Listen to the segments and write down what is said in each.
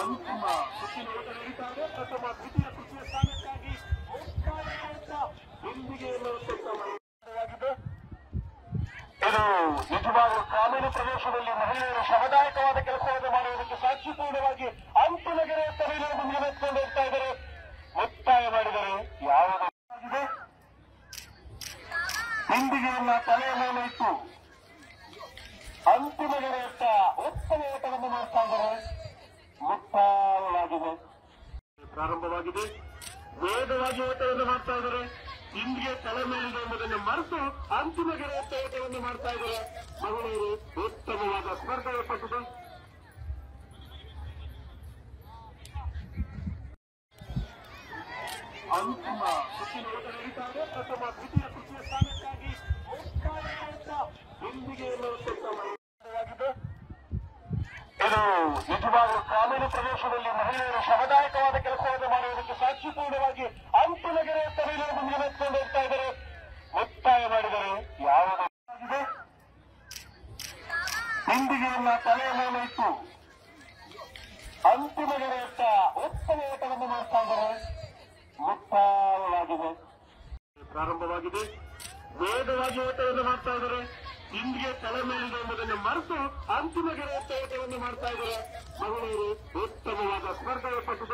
ಅಂತಿಮ ಸುತ್ತಿನ ಓಟ ನಡೀತಾ ಇದೆ ಪ್ರಥಮ ದ್ವಿತೀಯ ತೃತೀಯ ಸ್ಥಾನಕ್ಕಾಗಿ ಮುಕ್ತಾಯವಾದ ಬಿಂದಿಗೆಯನ್ನು ಕೊಟ್ಟ ಮಹಿಳೆಯಾಗಿದೆ ಇದು ನಿಜವಾದ ಗ್ರಾಮೀಣ ಪ್ರದೇಶದಲ್ಲಿ ಮಹಿಳೆಯರು ಶ್ರಮದಾಯಕವಾದ ಕೆಲಸವನ್ನು ಮಾಡುವುದಕ್ಕೆ ಸಾಕ್ಷಿಪೂರ್ಣವಾಗಿ ಅಂತಿಮ ಗೆರೆಯತ್ತ ಮಹಿಳೆಯರು ಮುಂದೆ ಎತ್ಕೊಂಡು ಹೋಗ್ತಾ ಇದ್ದಾರೆ ಮುಕ್ತಾಯ ಮಾಡಿದರೆ ಯಾವುದಾಗಿದೆ ಬಿಂದಿಗೆಯನ್ನ ತಲೆಯ ಮೇಲೆ ಇಟ್ಟು ಅಂತಿಮ ಗೆರೆಯತ್ತ ಉತ್ತಮ ಓಟವನ್ನು ಮಾಡ್ತಾ ಇದ್ದಾರೆ ಮುಕ್ತಾಯವಾಗಿದೆ ಪ್ರಾರಂಭವಾಗಿದೆ ವೇಗವಾಗಿ ಓಟವನ್ನು ಮಾಡ್ತಾ ಇದ್ದಾರೆ ಇಂದಿಗೆ ತಲೆ ಮೇಲಿದೆ ಎಂಬುದನ್ನು ಮರೆತು ಅಂತಿಮ ಗೆರೆಯತ್ತ ಓಟವನ್ನು ಮಾಡ್ತಾ ಇದ್ದಾರೆ ಮಹಿಳೆಯರು ಉತ್ತಮವಾದ ಸ್ಪರ್ಧೆ ಏರ್ಪಟ್ಟಿದೆ ಅಂತಿಮ ಸುತ್ತಿನ ಓಟ ನಡೀತಾ ಇದೆ ಪ್ರಥಮ ದ್ವಿತೀಯ ತೃತೀಯ ಸ್ಥಾನಕ್ಕಾಗಿ ಮುಕ್ತಾಯವಾದ ಬಿಂದಿಗೆಯನ್ನು ಕೊಟ್ಟ ಮಹಿಳೆಯಾಗಿದೆ ಇದು ನಿಜವಾದ ಗ್ರಾಮೀಣ ಪ್ರದೇಶದಲ್ಲಿ ಮಹಿಳೆಯರು ಶ್ರಮದಾಯಕವಾದ ಕೆಲಸವನ್ನು ಮಾಡುವುದಕ್ಕೆ ಸಾಕ್ಷಿಪೂರ್ಣವಾಗಿ ಅಂತಿಮ ಗೆರೆಯತ್ತ ಮಹಿಳೆಯರು ಮುಂದೆ ಎತ್ಕೊಂಡು ಹೋಗ್ತಾ ಇದ್ದಾರೆ ಮುಕ್ತಾಯ ಮಾಡಿದರೆ ಯಾವುದಾಗಿದೆ ಬಿಂದಿಗೆಯನ್ನ ತಲೆಯ ಮೇಲೆ ಇಟ್ಟು ಅಂತಿಮ ಗೆರೆಯತ್ತ ಉತ್ತಮ ಓಟವನ್ನು ಮಾಡ್ತಾ ಇದ್ದಾರೆ ಮುಕ್ತಾಯವಾಗಿದೆ ಪ್ರಾರಂಭವಾಗಿದೆ ವೇಗವಾಗಿ ಓಟವನ್ನು ಮಾಡ್ತಾ ಇದ್ದಾರೆ ಇಂದಿಗೆ ತಲೆ ಮೇಲಿದೆ ಎಂಬುದನ್ನು ಮರೆತು ಅಂತಿಮ ಗೆರೆಯತ್ತ ಓಟವನ್ನು ಮಾಡ್ತಾ ಇದ್ದಾರೆ ಮಹಿಳೆಯರು ಉತ್ತಮವಾದ ಸ್ಪರ್ಧೆ ಏರ್ಪಟ್ಟಿದೆ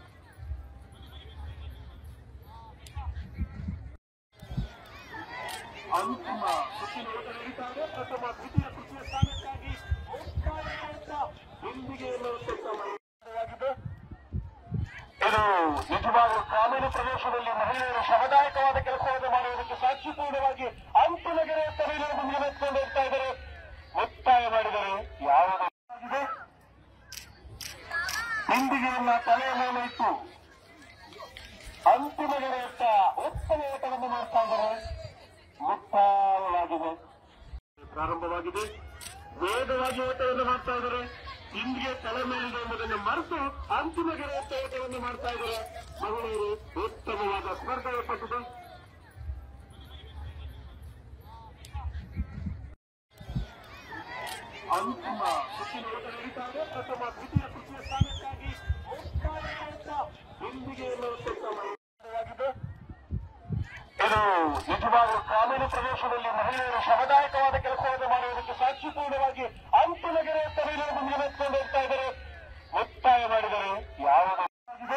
ಅಂತಿಮ ಸುತ್ತಿನ ಓಟ ನಡೀತಾ ಇದೆ ಪ್ರಥಮ ದ್ವಿತೀಯ ತೃತೀಯ ಸ್ಥಾನಕ್ಕಾಗಿ ಮುಕ್ತಾಯವಾದ ಬಿಂದಿಗೆಯನ್ನು ಕೊಟ್ಟ ಮಹಿಳೆಯಾಗಿದೆ ಇದು ನಿಜವಾದ ಗ್ರಾಮೀಣ ಪ್ರದೇಶದಲ್ಲಿ ಮಹಿಳೆಯರು ಶ್ರಮದಾಯಕವಾದ ಕೆಲಸವನ್ನು ಮಾಡುವುದಕ್ಕೆ ಸಾಕ್ಷಿಪೂರ್ಣವಾಗಿ ಅಂತಿಮ ಗೆರೆಯತ್ತ ಮಹಿಳೆಯರು ಮುಂದೆ ಎತ್ಕೊಂಡು ಹೋಗ್ತಾ ಇದ್ದಾರೆ ಮುಕ್ತಾಯ ಮಾಡಿದರೆ ಯಾವುದಾಗಿದೆ ಬಿಂದಿಗೆಯನ್ನ ತಲೆಯ ಮೇಲೆ ಇಟ್ಟು ಅಂತಿಮ ಗೆರೆಯತ್ತ ಉತ್ತಮ ಓಟವನ್ನು ಮಾಡ್ತಾ ಇದ್ದಾರೆ ಮುಕ್ತಾಯವಾಗಿದೆ ಪ್ರಾರಂಭವಾಗಿದೆ ವೇಗವಾಗಿ ಓಟವನ್ನು ಮಾಡ್ತಾ ಇದ್ದಾರೆ ಇಂದಿಗೆ ತಲೆ ಮೇಲಿದೆ ಎಂಬುದನ್ನು ಮರೆತು ಅಂತಿಮ ಗೆರೆಯತ್ತ ಓಟವನ್ನು ಮಾಡ್ತಾ ಇದ್ದಾರೆ ಮಹಿಳೆಯರು ಉತ್ತಮವಾದ ಸ್ಪರ್ಧೆ ಏರ್ಪಟ್ಟಿದೆ ಅಂತಿಮ ಸುತ್ತಿನ ಓಟ ನಡೀತಾ ಇದೆ ಪ್ರಥಮ ದ್ವಿತೀಯ ತೃತೀಯ ಸ್ಥಾನಕ್ಕಾಗಿ ಮುಕ್ತಾಯವಾದ ಬಿಂದಿಗೆಯನ್ನು ಕೊಟ್ಟ ಮಹಿಳೆಯಾಗಿದೆ ಇದು ನಿಜವಾದ ಗ್ರಾಮೀಣ ಪ್ರದೇಶದಲ್ಲಿ ಮಹಿಳೆಯರು ಶ್ರಮದಾಯಕವಾದ ಕೆಲಸವನ್ನು ಮಾಡುವುದಕ್ಕೆ ಸಾಕ್ಷಿಪೂರ್ಣವಾಗಿ ಅಂತಿಮ ಗೆರೆಯತ್ತ ಮಹಿಳೆಯರು ಮುಂದೆ ಎತ್ಕೊಂಡು ಹೋಗ್ತಾ ಇದ್ದಾರೆ ಮುಕ್ತಾಯ ಮಾಡಿದರೆ ಯಾವುದಾಗಿದೆ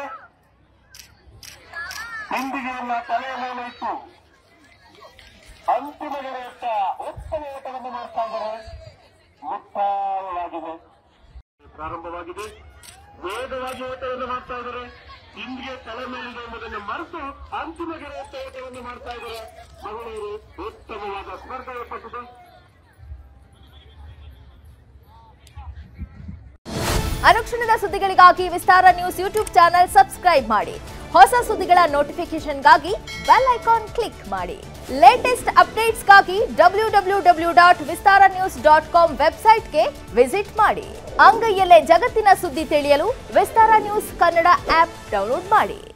ಬಿಂದಿಗೆಯನ್ನ ತಲೆಯ ಮೇಲೆ ಇಟ್ಟು ಅಂತಿಮ ಗೆರೆಯತ್ತ ಉತ್ತಮ ಓಟವನ್ನು ಮಾಡ್ತಾ ಇದ್ದಾರೆ ಮುಕ್ತಾಯವಾಗಿದೆ ಪ್ರಾರಂಭವಾಗಿದೆ ವೇಗವಾಗಿ ಓಟವನ್ನು ಮಾಡ್ತಾ ಇದ್ದಾರೆ ಇಂದಿಗೆ ತಲೆ ಮೇಲಿದೆ ಎಂಬುದನ್ನು ಮರೆತು ಅಂತಿಮ ಗೆರೆಯತ್ತ ಓಟವನ್ನು ಮಾಡ್ತಾ ಇದ್ದಾರೆ ಮಹಿಳೆಯರು ಉತ್ತಮವಾದ ಸ್ಪರ್ಧೆ ಏರ್ಪಟ್ಟಿದೆ ಅನುಕ್ಷಣದ ಸುದ್ದಿಗಳಿಗಾಗಿ Vistara news YouTube channel subscribe ಮಾಡಿ ಹೊಸ ಸುದ್ದಿಗಳ ನೋಟಿಫಿಕೇಶನ್ಗಾಗಿ ಬೆಲ್ ಐಕಾನ್ ಕ್ಲಿಕ್ ಮಾಡಿ ಲೇಟೆಸ್ಟ್ ಅಪ್ಡೇಟ್ಸ್ಗಾಗಿ W W W dot Vistara news dot com ವೆಬ್ಸೈಟ್ಗೆ ವಿಸಿಟ್ ಮಾಡಿ ಅಂಗೈಯಲ್ಲೇ ಜಗತ್ತಿನ ಸುದ್ದಿ ತಿಳಿಯಲು Vistara news Kannada app download ಮಾಡಿ